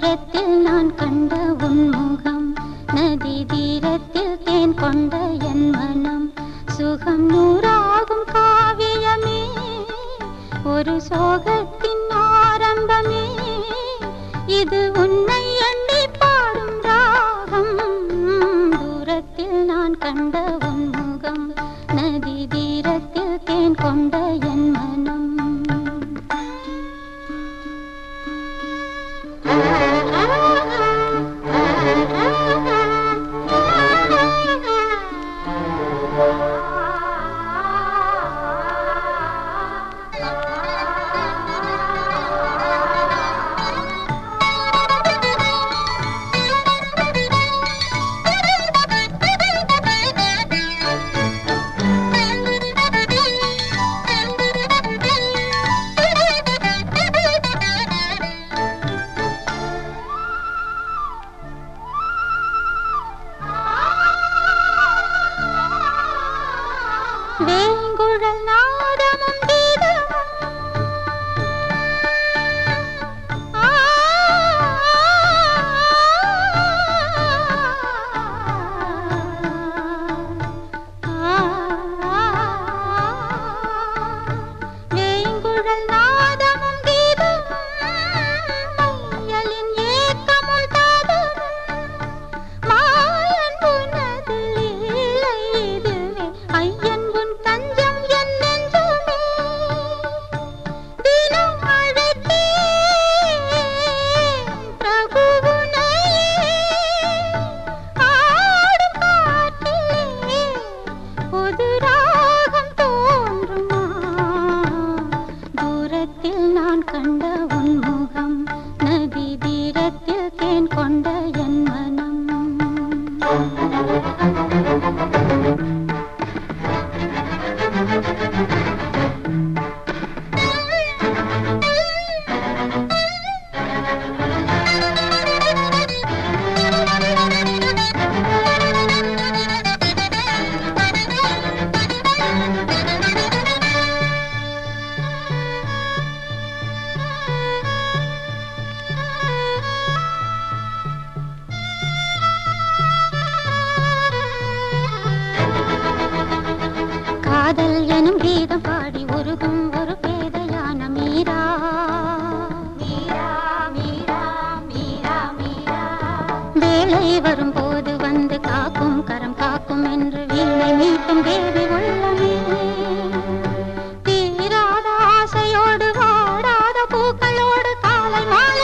தூரத்தில் நான் கண்ட உன்முகம் நதி தீரத்தில் தேன் கொண்ட என் மனம் சுகம் நூறாகும் காவியமே ஒரு சோகத்தின் ஆரம்பமே இது உன்னை எண்ணி பாடும் ராகம் தூரத்தில் நான் கண்ட உன்முகம் நதி தீரத்தில் தேன் கொண்ட என் மனம் வேங்குழல் நாதமும் கீதமும் ஆ, ஆ, வேங்குழல் நாதமும் கீதமும் மையலின் ஏக்கமும் தாதமும் மாயன் உனது லீலை இதுவே ஐயன் உன் தஞ்சம் என் நெஞ்சுமே தினம் அழைத்தேன் பிரபு உன்னையே ஆடும் காற்றிலே புது ராகம் தோன்றுமா தூரத்தில் நான் கண்ட உன் முகம் நதி தீரத்தில் தேன் கொண்ட என் மனம் காதல் எனும் கீதம் பாடி உருகும் ஒரு பேதையான மீரா மீரா மீரா மீரா மீரா வேலை வரும்போது வந்து காக்கும் கரம் காக்கும் என்று வீணை மீட்டும் தேவி உள்ளமே தீராத ஆசையோடு வாடாத பூக்களோடு காலை மாலை